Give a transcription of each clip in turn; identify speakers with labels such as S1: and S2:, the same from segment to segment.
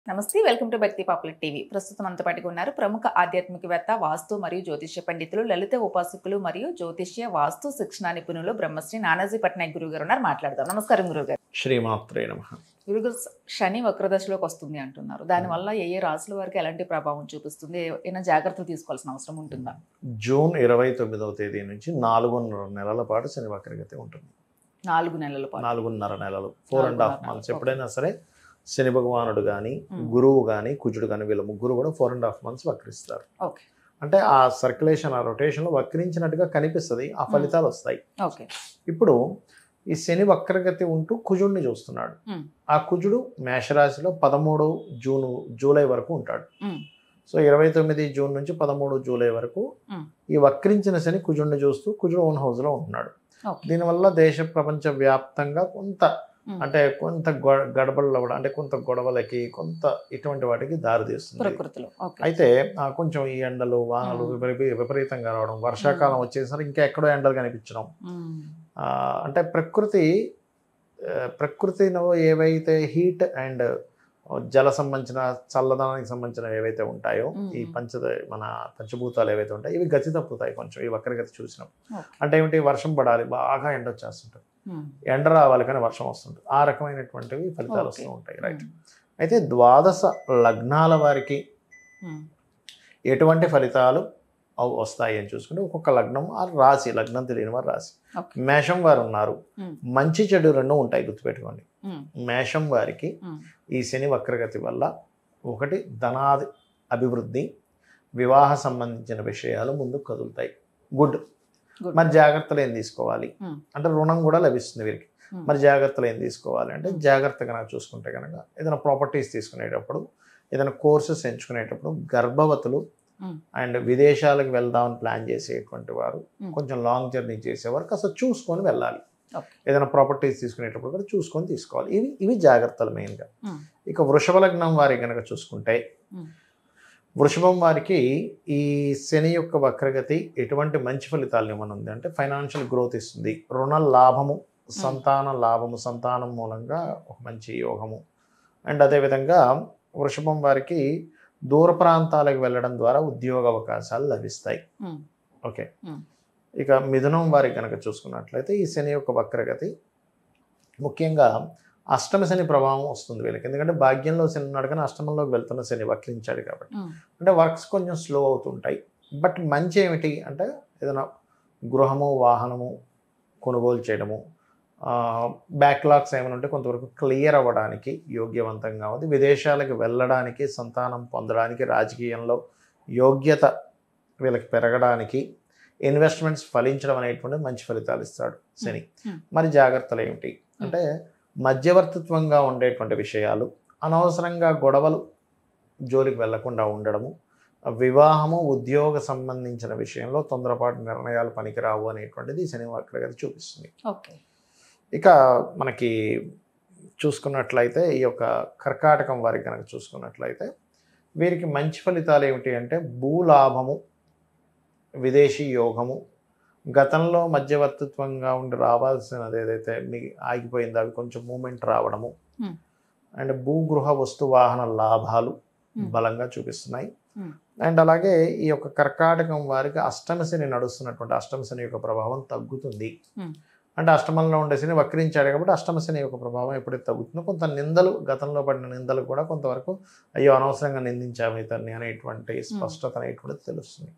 S1: నమస్తే welcome to Bhakti popular TV ప్రస్తుతం అంత పాటుగా ఉన్నారు ప్రముఖ ఆధ్యాత్మికవేత్త వాస్తు మరియు జ్యోతిష్య పండితులు లలిత ఉపాసకులు మరియు జ్యోతిష్య వాస్తు శిక్షణ నిపుణులు బ్రహ్మశ్రీ నానాజీ పట్నాయక్ గురువు గారు ఉన్నారు మాట్లాడదాం నమస్కారం గురుగారు
S2: శ్రీమాత్రే నమ
S1: గురుగారు శని వక్రదశలోకి వస్తుంది అంటున్నారు దానివల్ల ఏ ఏ రాశుల వారికి ఎలాంటి ప్రభావం చూపిస్తుంది ఏమైనా జాగ్రత్తలు తీసుకోవాల్సిన అవసరం ఉంటుందా
S2: జూన్ ఇరవై తొమ్మిదవ తేదీ నుంచి నాలుగున్నర నెలల పాటు శని వక్రగతి ఉంటుంది
S1: నాలుగు నెలల పాటు
S2: నాలుగున్నర నెలలు ఫోర్ అండ్ హాఫ్
S1: నాలుగున్నర
S2: మంత్స్
S1: నెలలు.
S2: ఎప్పుడైనా సరే శని భగవానుడు కానీ
S1: Hmm.
S2: గురువు కానీ కుజుడు కానీ వీళ్ళ ముగ్గురు కూడా ఫోర్ అండ్ హాఫ్ మంత్స్ వక్రిస్తారు
S1: ఓకే
S2: అంటే ఆ సర్క్యులేషన్ ఆ రొటేషన్లో వక్రించినట్టుగా కనిపిస్తుంది ఆ ఫలితాలు వస్తాయి
S1: ఓకే
S2: ఇప్పుడు ఈ శని వక్రగతి ఉంటూ కుజుడిని చూస్తున్నాడు
S1: Hmm.
S2: ఆ కుజుడు మేషరాశిలో పదమూడు జూన్ జూలై వరకు ఉంటాడు
S1: Hmm.
S2: సో ఇరవై తొమ్మిది జూన్ నుంచి పదమూడు జూలై వరకు
S1: Hmm.
S2: ఈ వక్రించిన శని కుజుడిని చూస్తూ కుజుడు ఓన్ హౌస్లో ఉంటున్నాడు
S1: ఓకే
S2: దీనివల్ల దేశ ప్రపంచ వ్యాప్తంగా కొంత
S1: Hmm.
S2: అంటే కొంత గొ- గడబడలు అవ్వడం అంటే కొంత గొడవలకి కొంత ఇటువంటి వాటికి దారి తీస్తుంది
S1: ప్రకృతిలో ఓకే
S2: అయితే ఆ, కొంచెం ఈ ఎండలు వానలు
S1: Hmm.
S2: విపరీ- విపరీతంగా రావడం వర్షాకాలం వచ్చేసరికి ఇంకా ఎక్కడో ఎండలు కనిపించడం
S1: ఉమ్.
S2: ఆ, అంటే ప్రకృతి ఆ, ప్రకృతిలో ఏవైతే హీట్ అండ్ జల సంబంధించిన చల్లదనానికి సంబంధించిన ఏవైతే ఉంటాయో
S1: మ్మ్.
S2: ఈ పంచ మన పంచభూతాలు ఏవైతే ఉంటాయో ఇవి గతి తప్పుతాయి కొంచెం ఈ వక్రగతి చూసినప్పుడు
S1: ఓకే
S2: అంటే ఏమిటి వర్షం పడాలి బాగా ఎండ వచ్చేస్తుంటుంది
S1: ఉమ్.
S2: ఎండ రావాలి కానీ వర్షం వస్తుంటుంది ఆ రకమైనటువంటివి ఫలితాలు
S1: ఓకే.
S2: వస్తూ ఉంటాయి రైట్
S1: ఉమ్.
S2: అయితే ద్వాదశ లగ్నాల వారికి
S1: ఉమ్.
S2: ఎటువంటి ఫలితాలు అవ్- వస్తాయి అని చూసుకుంటే ఒక్కొక్క లగ్నం ఆ రాశి లగ్నం తెలియని వారు రాశి
S1: ఓకే.
S2: మేషం వారు ఉన్నారు
S1: ఉమ్.
S2: మంచి చెడు రెండు ఉంటాయి గుర్తుపెట్టుకోండి
S1: ఉమ్.
S2: మేషం వారికి
S1: ఉమ్.
S2: ఈ శని వక్రగతి వల్ల ఒకటి ధనాది అభివృద్ధి వివాహ సంబంధించిన విషయాలు ముందుకు కదులుతాయి గుడ్
S1: Good.
S2: మరి జాగ్రత్తలు ఏం తీసుకోవాలి
S1: Hmm.
S2: అంటే రుణం కూడా లభిస్తుంది వీరికి
S1: Hmm.
S2: మరి జాగ్రత్తలు ఏం తీసుకోవాలి అంటే
S1: Hmm.
S2: జాగ్రత్తగా నాకు చూసుకుంటే కనుక ఏదైనా ప్రాపర్టీస్ తీసుకునేటప్పుడు ఏదైనా కోర్సెస్ ఎంచుకునేటప్పుడు గర్భవతులు
S1: Hmm.
S2: అండ్ విదేశాలకు వెళ్దామని ప్లాన్ చేసేటువంటి వారు
S1: Hmm.
S2: కొంచెం లాంగ్ జర్నీ చేసేవారు కాస్త చూసుకొని వెళ్ళాలి
S1: ఓకే
S2: ఏదైనా ప్రాపర్టీస్ తీసుకునేటప్పుడు కూడా చూసుకొని తీసుకోవాలి ఇవి ఇవి జాగ్రత్తలు మెయిన్గా
S1: ఉమ్.
S2: ఇక వృషభ లగ్నం వారి కనుక చూసుకుంటే
S1: ఉమ్.
S2: వృషభం వారికి ఈ శని యొక్క వక్రగతి ఎటువంటి మంచి ఫలితాలను ఇవ్వనుంది అంటే ఫైనాన్షియల్ గ్రోత్ ఇస్తుంది రుణ లాభము సంతాన లాభము సంతానం మూలంగా ఒక మంచి యోగము అండ్ అదేవిధంగా వృషభం వారికి దూర ప్రాంతాలకు వెళ్ళడం ద్వారా ఉద్యోగ అవకాశాలు లభిస్తాయి
S1: ఉమ్.
S2: ఓకే
S1: ఉమ్.
S2: ఇక మిథునం వారికి కనుక చూసుకున్నట్లయితే ఈ శని యొక్క వక్రగతి ముఖ్యంగా అష్టమ శని ప్రభావం వస్తుంది వీళ్ళకి ఎందుకంటే భాగ్యంలో శని ఉన్నాడు కానీ అష్టమంలోకి వెళ్తున్న శని వక్రించాడు కాబట్టి
S1: ఉమ్.
S2: అంటే వర్క్స్ కొంచెం స్లో అవుతుంటాయి బట్ మంచి ఏమిటి అంటే ఏదైనా గృహము వాహనము కొనుగోలు చేయడము బ్యాక్లాగ్స్ ఏమైనా ఉంటే కొంతవరకు క్లియర్ అవ్వడానికి యోగ్యవంతంగా ఉంది విదేశాలకు వెళ్ళడానికి సంతానం పొందడానికి రాజకీయంలో యోగ్యత వీళ్ళకి పెరగడానికి ఇన్వెస్ట్మెంట్స్ ఫలించడం అనేటువంటి మంచి ఫలితాలు ఇస్తాడు శని
S1: Hmm.
S2: మరి జాగ్రత్తలు ఏమిటి అంటే మధ్యవర్తిత్వంగా ఉండేటువంటి విషయాలు అనవసరంగా గొడవలు జోలికి వెళ్లకుండా ఉండడము వివాహము ఉద్యోగ సంబంధించిన విషయంలో తొందరపాటు నిర్ణయాలు పనికిరావు అనేటువంటిది శని వక్రగతి చూపిస్తుంది
S1: ఓకే
S2: ఇక మనకి చూసుకున్నట్లయితే ఈ యొక్క కర్కాటకం వారికి కనుక చూసుకున్నట్లయితే వీరికి మంచి ఫలితాలు ఏమిటి అంటే భూలాభము విదేశీ యోగము గతంలో మధ్యవర్తిత్వంగా ఉండి రావాల్సినది ఏదైతే మీ ఆగిపోయిందో అవి కొంచెం మూమెంట్ రావడము
S1: Hmm.
S2: అండ్ భూగృహ వస్తు వాహన లాభాలు
S1: Hmm.
S2: బలంగా చూపిస్తున్నాయి
S1: Hmm.
S2: అండ్ అలాగే ఈ యొక్క కర్కాటకం వారికి అష్టమశని నడుస్తున్నటువంటి అష్టమశని యొక్క ప్రభావం తగ్గుతుంది
S1: Hmm.
S2: అంటే అష్టమంలో ఉండే శని వక్రించాడు కాబట్టి అష్టమశని యొక్క ప్రభావం ఎప్పుడైతే తగ్గుతుందో కొంత నిందలు గతంలో పడిన నిందలు కూడా కొంతవరకు అయ్యో అనవసరంగా నిందించాము ఇతన్ని అనేటువంటి స్పష్టత అనేటువంటిది తెలుస్తుంది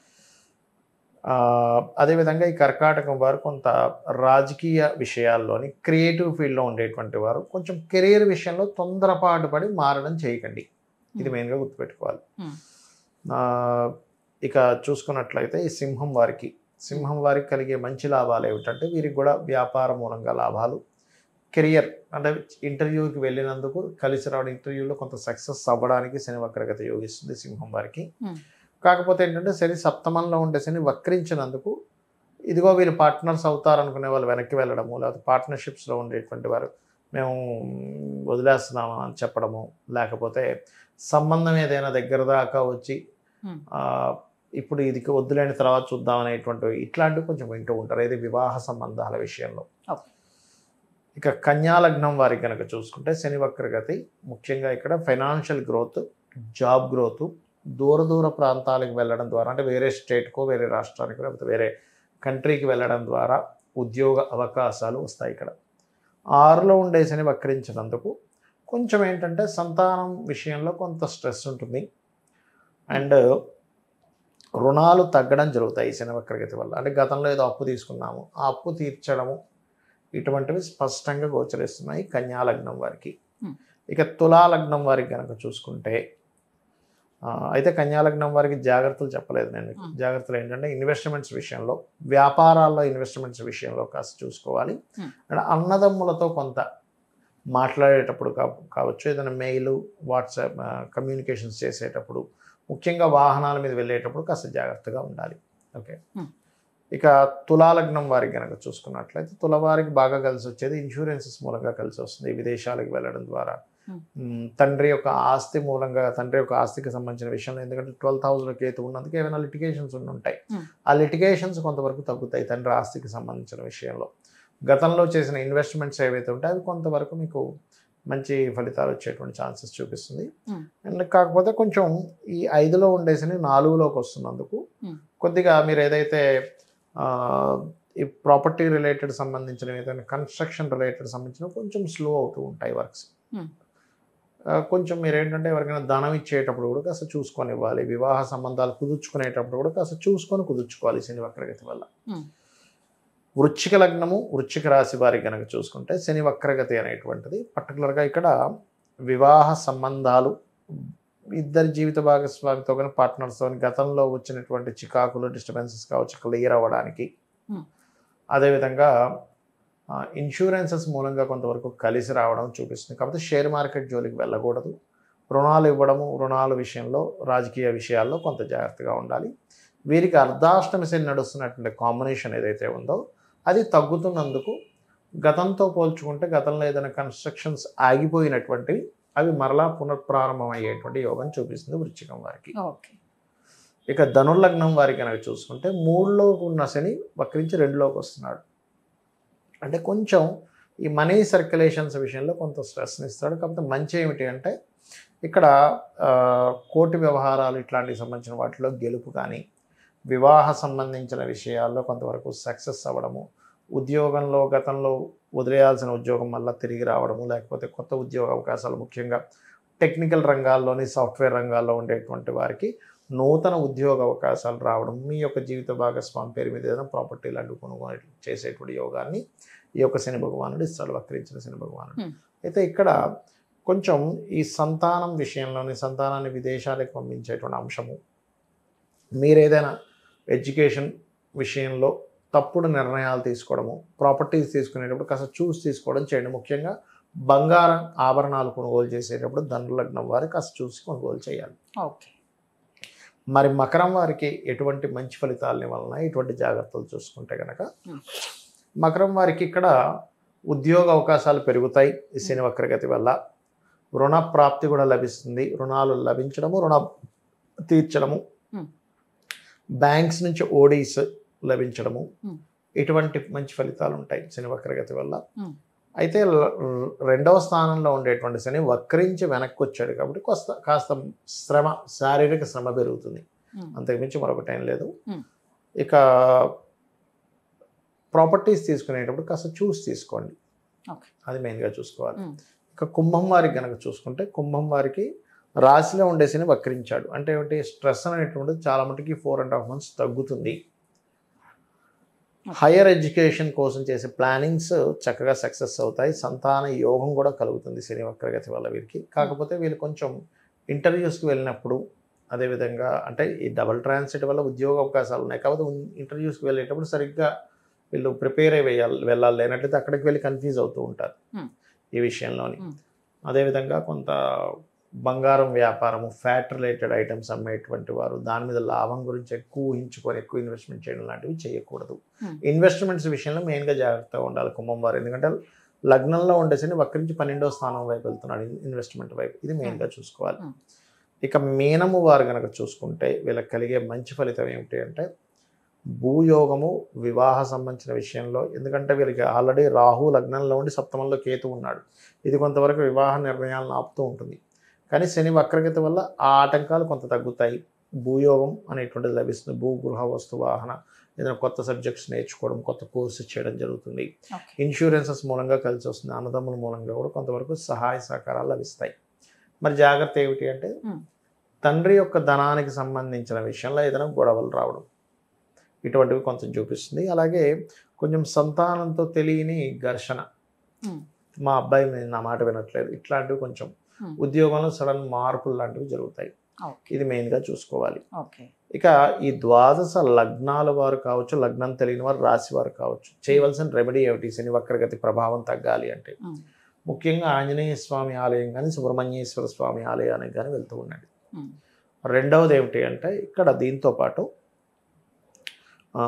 S2: ఆ, అదేవిధంగా ఈ కర్కాటకం వారు కొంత రాజకీయ విషయాల్లోని క్రియేటివ్ ఫీల్డ్లో ఉండేటువంటి వారు కొంచెం కెరీర్ విషయంలో తొందరపాటు పడి మారడం చేయకండి ఇది
S1: Hmm.
S2: మెయిన్గా గుర్తుపెట్టుకోవాలి
S1: Hmm.
S2: ఆ, ఇక చూసుకున్నట్లయితే ఈ సింహం వారికి సింహం వారికి కలిగే మంచి లాభాలు ఏమిటంటే వీరికి కూడా వ్యాపార మూలంగా లాభాలు కెరియర్ అంటే ఇంటర్వ్యూకి వెళ్ళినందుకు కలిసి రావడం ఇంటర్వ్యూలో కొంత సక్సెస్ అవ్వడానికి శని వక్రగతి యోగిస్తుంది సింహం వారికి
S1: Hmm.
S2: కాకపోతే ఏంటంటే శని సప్తమంలో ఉండే శని వక్రించినందుకు ఇదిగో వీళ్ళు పార్ట్నర్స్ అవుతారనుకునే వాళ్ళు వెనక్కి వెళ్ళడము లేకపోతే పార్ట్నర్షిప్స్లో ఉండేటువంటి వారు మేము వదిలేస్తున్నాము అని చెప్పడము లేకపోతే సంబంధం ఏదైనా దగ్గర దాకా వచ్చి
S1: Hmm.
S2: ఆ, ఇప్పుడు ఇది వద్దులేని తర్వాత చూద్దాం అనేటువంటి ఇట్లాంటివి కొంచెం వింటూ ఉంటారు ఏది వివాహ సంబంధాల విషయంలో
S1: Okay.
S2: ఇక కన్యా లగ్నం వారికి కనుక చూసుకుంటే శని వక్రగతి ముఖ్యంగా ఇక్కడ ఫైనాన్షియల్ గ్రోత్ జాబ్ గ్రోత్ దూర దూర ప్రాంతాలకు వెళ్ళడం ద్వారా అంటే వేరే స్టేట్కో వేరే రాష్ట్రానికి లేకపోతే వేరే కంట్రీకి వెళ్ళడం ద్వారా ఉద్యోగ అవకాశాలు వస్తాయి ఇక్కడ ఆరులో ఉండే శని వక్రించినందుకు కొంచెం ఏంటంటే సంతానం విషయంలో కొంత స్ట్రెస్ ఉంటుంది అండ్ రుణాలు తగ్గడం జరుగుతాయి ఈ శని వక్రగతి వల్ల అంటే గతంలో ఏదో అప్పు తీసుకున్నాము ఆ అప్పు తీర్చడము ఇటువంటివి స్పష్టంగా గోచరిస్తున్నాయి కన్యా లగ్నం వారికి
S1: Hmm.
S2: ఇక తులా లగ్నం వారికి కనుక చూసుకుంటే ఆ, అయితే కన్యా లగ్నం వారికి జాగ్రత్తలు చెప్పలేదు నేను మీకు.
S1: Hmm.
S2: జాగ్రత్తలు ఏంటంటే ఇన్వెస్ట్మెంట్స్ విషయంలో వ్యాపారాల్లో ఇన్వెస్ట్మెంట్స్ విషయంలో కాస్త చూసుకోవాలి
S1: Hmm.
S2: అండ్ అన్నదమ్ములతో కొంత మాట్లాడేటప్పుడు కా- కావచ్చు ఏదైనా మెయిల్ వాట్సాప్ కమ్యూనికేషన్స్ చేసేటప్పుడు ముఖ్యంగా వాహనాల మీద వెళ్ళేటప్పుడు కాస్త జాగ్రత్తగా ఉండాలి ఓకే
S1: Hmm.
S2: ఇక తులాలగ్నం వారికి కనుక చూసుకున్నట్లయితే తులవారికి బాగా కలిసి వచ్చేది ఇన్సూరెన్సెస్ మూలంగా కలిసి వస్తుంది విదేశాలకు వెళ్ళడం ద్వారా
S1: Hmm.
S2: మ్, తండ్రి యొక్క ఆస్తి మూలంగా తండ్రి యొక్క ఆస్తికి సంబంధించిన విషయంలో ఎందుకంటే ట్వెల్వ్ థౌసండ్ కేతు ఉన్నందుకు ఏమైనా లిటిగేషన్స్ ఉండి ఉంటాయి
S1: Hmm.
S2: ఆ లిటిగేషన్స్ కొంతవరకు తగ్గుతాయి తండ్రి ఆస్తికి సంబంధించిన విషయంలో గతంలో చేసిన ఇన్వెస్ట్మెంట్స్ ఏవైతే ఉంటాయో అవి కొంతవరకు మీకు మంచి ఫలితాలు వచ్చేటువంటి ఛాన్సెస్ చూపిస్తుంది
S1: Hmm.
S2: అండ్ కాకపోతే కొంచెం ఈ ఐదులో ఉండేసి నాలుగులోకి వస్తున్నందుకు
S1: Hmm.
S2: కొద్దిగా మీరు ఏదైతే ఆ, ఈ ప్రాపర్టీ రిలేటెడ్ సంబంధించిన ఏదైనా కన్స్ట్రక్షన్ రిలేటెడ్ సంబంధించిన కొంచెం స్లో అవుతూ ఉంటాయి వర్క్స్
S1: Hmm.
S2: కొంచెం మీరు ఏంటంటే ఎవరికైనా ధనం ఇచ్చేటప్పుడు కూడా కాస్త చూసుకొని ఇవ్వాలి వివాహ సంబంధాలు కుదుర్చుకునేటప్పుడు కూడా కాస్త చూసుకొని కుదుర్చుకోవాలి శని వక్రగతి వల్ల
S1: Hmm.
S2: వృశ్చిక లగ్నము వృశ్చిక రాశి వారికి కనుక చూసుకుంటే శని వక్రగతి అనేటువంటిది పర్టికులర్గా ఇక్కడ వివాహ సంబంధాలు ఇద్దరి జీవిత భాగస్వామితో కానీ పార్ట్నర్స్తో కానీ గతంలో వచ్చినటువంటి చికాకులు డిస్టర్బెన్సెస్ కావచ్చు క్లియర్ అవ్వడానికి
S1: Hmm.
S2: అదేవిధంగా ఇన్సూరెన్సెస్ మూలంగా కొంతవరకు కలిసి రావడం చూపిస్తుంది కాబట్టి షేర్ మార్కెట్ జోలికి వెళ్ళకూడదు రుణాలు ఇవ్వడము రుణాల విషయంలో రాజకీయ విషయాల్లో కొంత జాగ్రత్తగా ఉండాలి వీరికి అర్ధాష్టమి శని నడుస్తున్నటువంటి కాంబినేషన్ ఏదైతే ఉందో అది తగ్గుతున్నందుకు గతంతో పోల్చుకుంటే గతంలో ఏదైనా కన్స్ట్రక్షన్స్ ఆగిపోయినటువంటివి అవి మరలా పునఃప్రారంభం అయ్యేటువంటి యోగం చూపిస్తుంది వృశ్చికం వారికి
S1: ఓకే
S2: ఇక ధనుర్లగ్నం వారికి కనుక చూసుకుంటే మూడులో ఉన్న శని వక్రించి రెండులోకి వస్తున్నాడు అంటే కొంచెం ఈ మనీ సర్క్యులేషన్స్ విషయంలో కొంత స్ట్రెస్ని ఇస్తాడు కాకపోతే మంచి ఏమిటి అంటే ఇక్కడ ఆ, కోర్టు వ్యవహారాలు ఇట్లాంటివి సంబంధించిన వాటిలో గెలుపు కానీ వివాహ సంబంధించిన విషయాల్లో కొంతవరకు సక్సెస్ అవ్వడము ఉద్యోగంలో గతంలో వదిలేయాల్సిన ఉద్యోగం మళ్ళీ తిరిగి రావడము లేకపోతే కొత్త ఉద్యోగ అవకాశాలు ముఖ్యంగా టెక్నికల్ రంగాల్లోని సాఫ్ట్వేర్ రంగాల్లో ఉండేటువంటి వారికి నూతన ఉద్యోగ అవకాశాలు రావడం మీ యొక్క జీవిత భాగస్వామి పేరు మీద ఏదైనా ప్రాపర్టీ లాంటి కొనుగోలు చేసేటువంటి యోగాన్ని ఈ యొక్క శని భగవానుడు ఇస్తాడు వక్రించిన శని భగవానుడు
S1: Hmm.
S2: అయితే ఇక్కడ కొంచెం ఈ సంతానం విషయంలోని సంతానాన్ని విదేశాలకు పంపించేటువంటి అంశము మీరు ఏదైనా ఎడ్యుకేషన్ విషయంలో తప్పుడు నిర్ణయాలు తీసుకోవడము ప్రాపర్టీస్ తీసుకునేటప్పుడు కాస్త చూసి తీసుకోవడం చేయండి ముఖ్యంగా బంగారం ఆభరణాలు కొనుగోలు చేసేటప్పుడు ధనులగ్నం వారికి కాస్త చూసి కొనుగోలు చేయాలి
S1: ఓకే
S2: మరి మకరం వారికి ఎటువంటి మంచి ఫలితాలని వలన ఎటువంటి జాగ్రత్తలు చూసుకుంటే కనుక
S1: Hmm.
S2: మకరం వారికి ఇక్కడ ఉద్యోగ అవకాశాలు పెరుగుతాయి ఈ శని వక్రగతి వల్ల రుణ ప్రాప్తి కూడా లభిస్తుంది రుణాలు లభించడము రుణ తీర్చడము
S1: Hmm.
S2: బ్యాంక్స్ నుంచి ఓడీస్ లభించడము
S1: Hmm.
S2: ఇటువంటి మంచి ఫలితాలు ఉంటాయి శని వక్రగతి వల్ల
S1: Hmm.
S2: అయితే ల- రెండవ స్థానంలో ఉండేటువంటి శని వక్రించి వెనక్కి వచ్చాడు కాబట్టి కాస్త కాస్త శ్రమ శారీరక శ్రమ పెరుగుతుంది
S1: Hmm.
S2: అంతకుమించి మరొకటి ఏం లేదు
S1: Hmm.
S2: ఇక ప్రాపర్టీస్ తీసుకునేటప్పుడు కాస్త చూసి తీసుకోండి
S1: Okay.
S2: అది మెయిన్గా చూసుకోవాలి
S1: Hmm.
S2: ఇక కుంభం వారికి కనుక చూసుకుంటే కుంభం వారికి రాశిలో ఉండేసిని వక్రించాడు అంటే ఏమిటి స్ట్రెస్ అనేటువంటిది చాలా మటుకి ఫోర్ అండ్ హాఫ్ మంత్స్ తగ్గుతుంది హైయర్ ఎడ్యుకేషన్ కోసం చేసే ప్లానింగ్స్ చక్కగా సక్సెస్ అవుతాయి సంతాన యోగం కూడా కలుగుతుంది శని వక్రగతి వల్ల వీరికి కాకపోతే వీళ్ళు కొంచెం ఇంటర్వ్యూస్కి వెళ్ళినప్పుడు అదేవిధంగా అంటే ఈ డబల్ ట్రాన్సిట్ వల్ల ఉద్యోగ అవకాశాలు ఉన్నాయి కాకపోతే ఇంటర్వ్యూస్కి వెళ్ళేటప్పుడు సరిగ్గా వీళ్ళు ప్రిపేర్ అయి వేయాలి వెళ్ళాలి లేనట్లయితే అక్కడికి వెళ్ళి కన్ఫ్యూజ్ అవుతూ ఉంటారు
S1: Hmm.
S2: ఈ విషయంలోని
S1: Hmm.
S2: అదేవిధంగా కొంత బంగారం వ్యాపారము ఫ్యాట్ రిలేటెడ్ ఐటమ్స్ అమ్మేటువంటి వారు దాని మీద లాభం గురించి ఎక్కువ ఊహించుకొని ఎక్కువ ఇన్వెస్ట్మెంట్ చేయడం లాంటివి చేయకూడదు
S1: Hmm.
S2: ఇన్వెస్ట్మెంట్స్ విషయంలో మెయిన్గా జాగ్రత్తగా ఉండాలి కుంభం వారు ఎందుకంటే లగ్నంలో ఉండేసరి వక్రించి పన్నెండో స్థానం వైపు వెళ్తున్నాడు ఇన్వెస్ట్మెంట్ వైపు ఇది మెయిన్గా చూసుకోవాలి
S1: Hmm.
S2: ఇక మీనము వారు కనుక చూసుకుంటే వీళ్ళకి కలిగే మంచి ఫలితం ఏమిటి అంటే భూయోగము వివాహ సంబంధించిన విషయంలో ఎందుకంటే వీళ్ళకి ఆల్రెడీ రాహు లగ్నంలో ఉండి సప్తమంలో కేతు ఉన్నాడు ఇది కొంతవరకు వివాహ నిర్ణయాలను ఆపుతూ ఉంటుంది కానీ శని వక్రగతి వల్ల ఆ ఆటంకాలు కొంత తగ్గుతాయి భూయోగం అనేటువంటిది లభిస్తుంది భూ గృహ వస్తు వాహన ఏదైనా కొత్త సబ్జెక్ట్స్ నేర్చుకోవడం కొత్త కోర్సు చేయడం జరుగుతుంది
S1: ఓకే
S2: ఇన్సూరెన్సెస్ మూలంగా కలిసి వస్తుంది అన్నదమ్ముల మూలంగా కూడా కొంతవరకు సహాయ సహకారాలు లభిస్తాయి మరి జాగ్రత్త ఏమిటి అంటే
S1: Hmm.
S2: తండ్రి యొక్క ధనానికి సంబంధించిన విషయంలో ఏదైనా గొడవలు రావడం ఇటువంటివి కొంచెం చూపిస్తుంది అలాగే కొంచెం సంతానంతో తెలియని ఘర్షణ
S1: Hmm.
S2: మా అబ్బాయి మీ- నా మాట వినట్లేదు ఇట్లాంటివి కొంచెం
S1: Hmm.
S2: ఉద్యోగంలో సడన్ మార్పులు లాంటివి జరుగుతాయి
S1: ఓకే
S2: ఇది మెయిన్గా చూసుకోవాలి
S1: ఓకే
S2: ఇక ఈ ద్వాదశ లగ్నాల వారు కావచ్చు లగ్నం తెలియని వారు రాశి వారు కావచ్చు చేయవలసిన రెమెడీ ఏమిటి శని వక్రగతి ప్రభావం తగ్గాలి అంటే
S1: Hmm.
S2: ముఖ్యంగా ఆంజనేయ స్వామి ఆలయం కానీ సుబ్రహ్మణ్యేశ్వర స్వామి ఆలయానికి కానీ వెళ్తూ ఉండండి
S1: Hmm.
S2: రెండవది ఏమిటి అంటే ఇక్కడ దీంతో పాటు ఆ,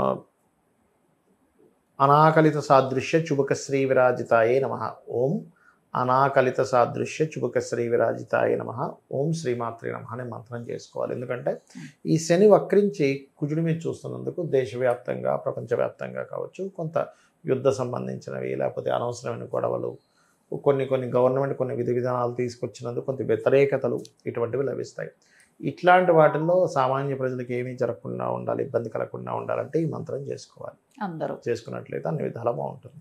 S2: అనాకలిత సాదృశ్య చుబక శ్రీ విరాజితాయే నమ ఓం అనాకలిత సాదృశ్య చుబక శ్రీ విరాజితాయ నమ ఓం శ్రీమాత్రే నమ అనే మంత్రం చేసుకోవాలి ఎందుకంటే ఈ శని వక్రించి కుజుడి మీద చూస్తున్నందుకు దేశవ్యాప్తంగా ప్రపంచవ్యాప్తంగా కావచ్చు కొంత యుద్ధ సంబంధించినవి లేకపోతే అనవసరమైన గొడవలు కొన్ని కొన్ని గవర్నమెంట్ కొన్ని విధి విధానాలు తీసుకొచ్చినందుకు కొంత వ్యతిరేకతలు ఇటువంటివి లభిస్తాయి ఇట్లాంటి వాటిల్లో సామాన్య ప్రజలకు ఏమీ జరగకుండా ఉండాలి ఇబ్బంది కలగకుండా ఉండాలంటే ఈ మంత్రం చేసుకోవాలి
S1: అందరూ
S2: చేసుకున్నట్లయితే అన్ని విధాలా బాగుంటుంది